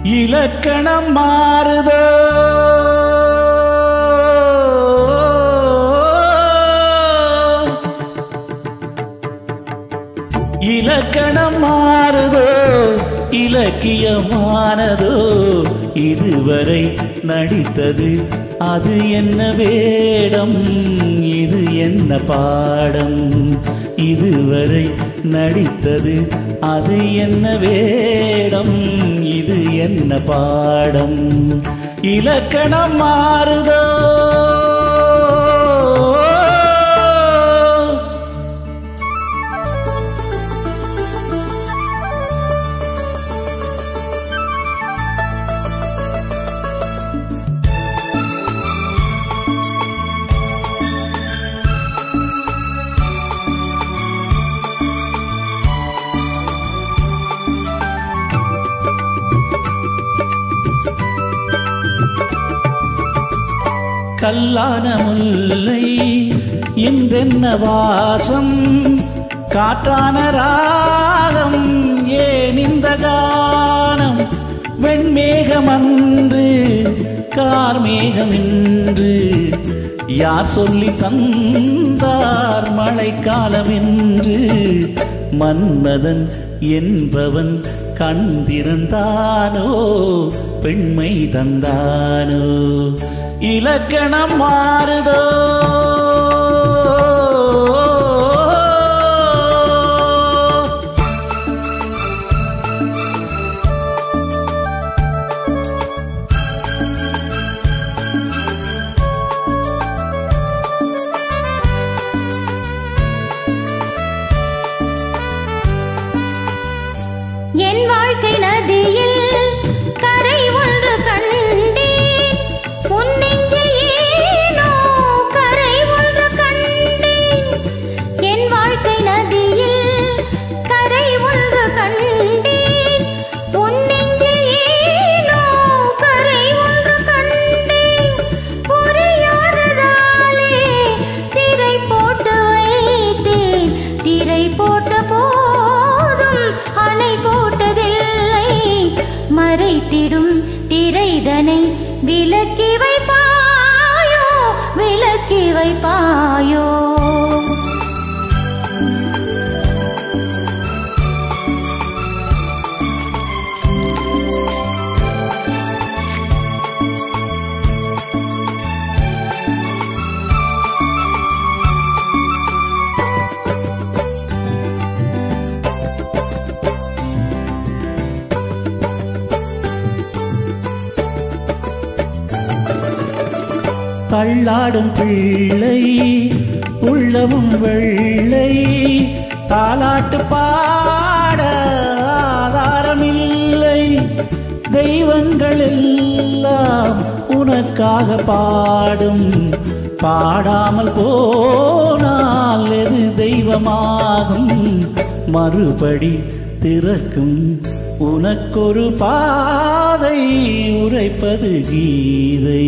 இலக்கணம் மாறுதோ இலக்கணம் மாறுதோ இலக்கியமானதோ இதுவரை நடித்தது அது என்ன வேடம் இது என்ன பாடம் இதுவரை நடித்தது அது என்ன வேடம் இது என்ன பாடம் இலக்கணம் மாறுதோ கல்லான முல்லை இன்றென்ன வாசம் காற்றான ராகம் ஏன் இந்த கானம் வெண்மேகமன்று கார்மேகம் என்று யார் சொல்லி தந்தார் மழைக்காலம் என்று மன்மதன் என்பவன் கண்டிருந்தானோ பெண்மை தந்தானோ இலக்கணம் மாறுதோ என் வாழ்க்கை நதியில் கரை ஒன்று கண்டேன் உன் நெஞ்சில் ஏனோ கரை ஒன்று கண்டேன் என் வாழ்க்கை நதியில் கரை ஒன்று கண்டேன் உன் நெஞ்சில் ஏனோ கரை ஒன்று கண்டேன் புரியாததாலே திரை போட்டு வைத்தேன் திரை போட்ட போதும் அணை போட்டதில்லை மறைத்திடும் திரைதனை விலக்கி வைப்பாயோ விலக்கி வைப்பாயோ தள்ளாடும் பிள்ளை உள்ளமும் வெள்ளை தாலாட்டு பாட ஆதாரமில்லை தெய்வங்கள் எல்லாம் உனக்காக பாடும் பாடாமல் போனால் எது தெய்வமாகும் மறுபடி திறக்கும் உனக்கொரு பாதை உரைப்பது கீதை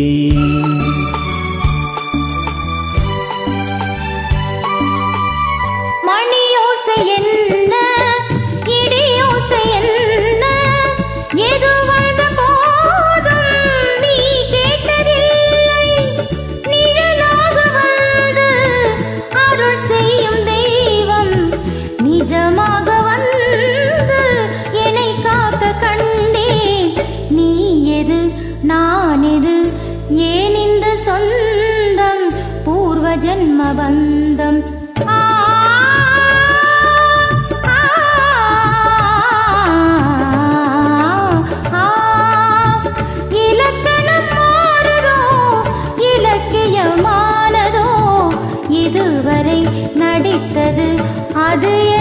மணியோசை என்ன இடியோசை என்ன எது வந்த போதும் நீ கேட்டதில்லை நிழலாக வந்து அருள் செய்யும் தெய்வம் நிஜமாக வந்து என்னை காக்க கண்டேன் நீ எது நான் எது ஏன் இந்த சொந்தம் பூர்வ ஜன்ம பந்தம் ஆ, ஆ, ஆ, இலக்கணம் மாறுதோ இலக்கியமானதோ இதுவரை நடித்தது அது